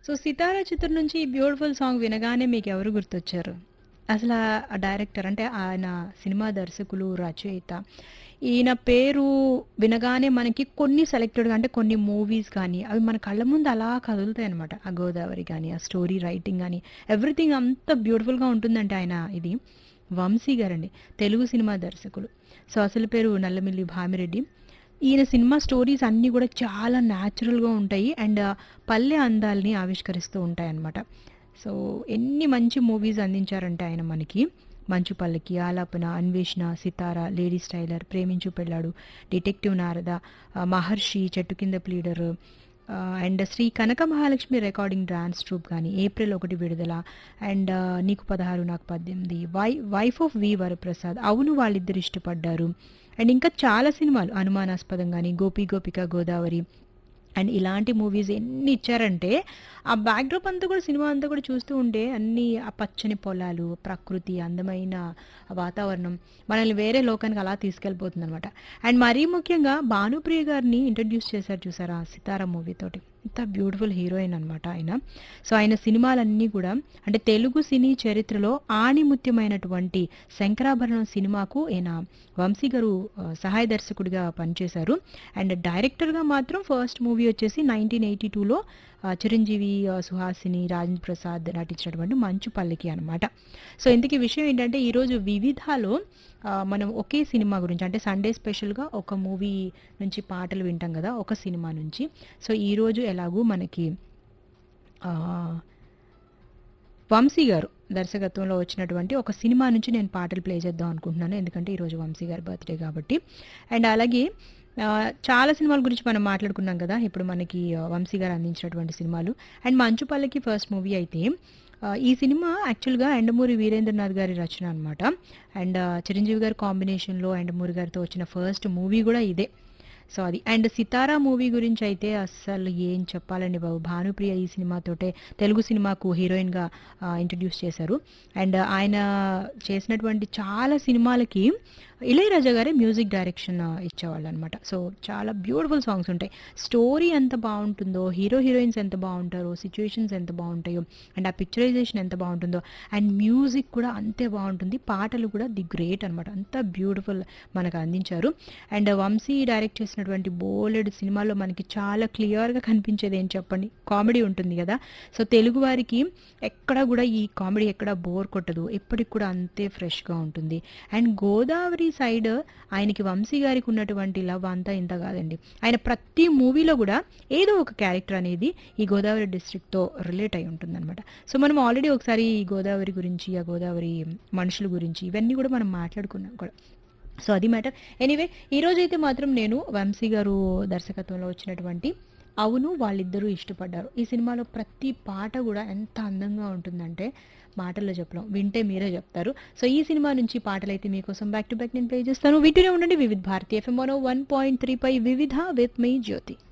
So 'సితారా' చిత్రం నుంచి ఈ బ్యూటిఫుల్ సాంగ్ వినగానే మీకెవరు గుర్తొచ్చారు? అసల ఆ డైరెక్టర్ అంటే ఆయన సినిమా దర్శకులు, రచయిత ఈయన పేరు వినగానే మనకి కొన్ని సెలెక్టెడ్‌గా అంటే కొన్ని మూవీస్ గానీ, అవి మన కళ్ళ ముందు అలా కదులుతాయనమాట. ఆ 'గోదావరి' గాని, ఆ స్టోరీ రైటింగ్ గాని, ఎవ్రీథింగ్ అంత బ్యూటిఫుల్‌గా ఉంటుందంటే ఆయన ఇది వంశీ గారండి. తెలుగు సినిమా దర్శకులు. సో, అసలు పేరు నల్లమిల్లి భామిరెడ్డి. ఈయన సినిమా స్టోరీస్ అన్నీ గూడా చాలా న్యాచురల్‌గా ఉంటాయి. అండ్ పల్లె అందాల్ని ఆవిష్కరిస్తూ ఉంటాయన్నమాట. సో, ఎన్ని మంచి మూవీస్ అందించారంటే ఆయన మనకి 'మంచు పల్లకి', 'ఆలాపన', 'అన్వేషణ', 'సితార', 'లేడీస్ టైలర్', 'ప్రేమించు పెళ్ళాడు', 'డిటెక్టివ్ నారద', ఆహ్, 'మహర్షి', 'చెట్టు కింద ప్లీడరు' ఆహ్, and 'Sri Kanaka Mahalakshmi' recording dance troupe గాని, 'ఏప్రిల్ 1 విడుదల' అండ్ 'నీకు 16 నాకు 18' వై 'వైఫ్ ఆఫ్ వి వరప్రసాద్', 'అవును వాళ్ళిద్దరు ఇష్టపడ్డారు' అండ్ ఇంకా చాలా సినిమాలు 'అనుమానాస్పదం' గాని, 'గోపి గోపిక గోదావరి' అండ్ ఇలాంటి మూవీస్ ఎన్ని ఇచ్చారంటే, ఆ బ్యాక్‌డ్రాప్ అంతా కూడా సినిమా అంతా కూడా చూస్తూ ఉంటే అన్నీ ఆ పచ్చని పొలాలు, ప్రకృతి, అందమైన వాతావరణం మనల్ని వేరే లోకానికి అలా తీసుకెళ్ళిపోతుందనమాట. అండ్ మరీ ముఖ్యంగా భానుప్రియ గారిని ఇంట్రొడ్యూస్ చేశారు చూసారా 'సితార' మూవీ తోటి. ఎంత బ్యూటిఫుల్ హీరోయిన్ అనమాట ఆయన. సో, ఆయన సినిమాలన్నీ కూడా అంటే తెలుగు సినీ చరిత్రలో ఆణిముత్యమైనటువంటి 'శంకరాభరణం' సినిమాకు ఈయన వంశీ గారు ఆహ్, సహాయ దర్శకుడిగా పనిచేశారు. అండ్ డైరెక్టర్‌గా మాత్రం ఫస్ట్ మూవీ వచ్చేసి 1982లో ఆహ్, చిరంజీవి, ఆహ్, సుహాసిని, రాజేంద్ర ప్రసాద్ నటించినటువంటి 'మంచు పల్లకి' అనమాట. సో, ఇంతకీ విషయం ఏంటంటే ఈరోజు వివిధాలో ఆహ్, మనం ఒకే సినిమా గురించి అంటే సండే స్పెషల్‌గా ఒక మూవీ నుంచి పాటలు వింటాం గదా! ఒక సినిమా నుంచి. సో, ఈరోజు ఎలాగూ మనకి ఆహ్ వంశీ గారు దర్శకత్వంలో వచ్చినటువంటి ఒక సినిమా నుంచి నేను పాటలు ప్లే చేద్దాం అనుకుంటున్నాను. ఎందుకంటే ఈరోజు వంశీ గారి బర్త్‌డే కాబట్టి. అండ్ అలాగే ఆహ్, చాలా సినిమాల గురించి మనం మాట్లాడుకున్నాం గదా! ఇప్పుడు మనకి వంశీ గారు అందించినటువంటి సినిమాలు. అండ్ 'మంచు పల్లకి' ఫస్ట్ మూవీ అయితే ఆహ్, ఈ సినిమా యాక్చువల్‌గా యండమూరి వీరేంద్రనాథ్ గారి రచన అనమాట. అండ్ చిరంజీవి గారి కాంబినేషన్‌లో యండమూరి గారితో వచ్చిన ఫస్ట్ మూవీ గూడా ఇదే. సో, అది. అండ్ 'సితార' మూవీ గురించి అయితే అస్సలు ఏం చెప్పాలండి బాబు! భానుప్రియ ఈ సినిమాతోటే తెలుగు సినిమాకు హీరోయిన్‌గా ఆహ్, ఇంట్రొడ్యూస్ చేశారు. అండ్ ఆయన చేసినటువంటి చాలా సినిమాలకి ఇళయరాజా గారే మ్యూజిక్ డైరెక్షన్ ఇచ్చేవాళ్ళనమాట. సో, చాలా బ్యూటిఫుల్ సాంగ్స్ ఉంటాయి. స్టోరీ ఎంత బావుంటుందో, హీరో, హీరోయిన్స్ ఎంత బావుంటారో, సిట్యుయేషన్స్ ఎంత బావుంటాయో, అండ్ ఆ పిక్చరైజేషన్ ఎంత బావుంటుందో, అండ్ మ్యూజిక్ కూడా అంతే బావుంటుంది. పాటలు కూడా ది గ్రేట్ అనమాట. అంత బ్యూటిఫుల్ మనకు అందించారు. అండ్ వంశీ డైరెక్ట్ చేసినటువంటి బోలెడు సినిమాల్లో మనకి చాలా క్లియర్‌గా కనిపించేది ఏం చెప్పండి? కామెడీ ఉంటుంది గదా! సో, తెలుగు వారికి ఎక్కడ గూడా ఈ కామెడీ ఎక్కడ బోర్ కొట్టదు. ఎప్పటికి కూడా అంతే ఫ్రెష్‌గా ఉంటుంది. అండ్ 'గోదావరి' సైడ్ ఆయనకి వంశీ గారికి ఉన్నటువంటి లవ్ అంతా ఇంత గాదండి. ఆయన ప్రతి మూవీలో గూడా ఏదో ఒక క్యారెక్టర్ అనేది ఈ గోదావరి డిస్ట్రిక్ట్‌తో రిలేట్ అయి ఉంటుందనమాట. సో, మనం ఆల్రెడీ ఒకసారి ఈ గోదావరి గురించి, ఆ గోదావరి మనుషుల గురించి ఇవన్నీ గూడా మనం మాట్లాడుకున్నాం కూడా. సో, అది మ్యాటర్. ఎనీవే ఈరోజైతే మాత్రం నేను వంశీ గారు దర్శకత్వంలో వచ్చినటువంటి 'అవును వాళ్ళిద్దరూ ఇష్టపడ్డారు' ఈ సినిమాలో ప్రతి పాట గూడా ఎంత అందంగా ఉంటుందంటే మాటల్లో చెప్పలేం. వింటే మీరే జెప్తారు. సో, ఈ సినిమా నుంచి పాటలైతే మీకోసం బ్యాక్ టు బ్యాక్ నేను ప్లే చేస్తాను. వింటూనే ఉండండి వివిధ్ భారతి ఎఫ్ఎం 101.3 పై వివిధ విత్ మీ జ్యోతి.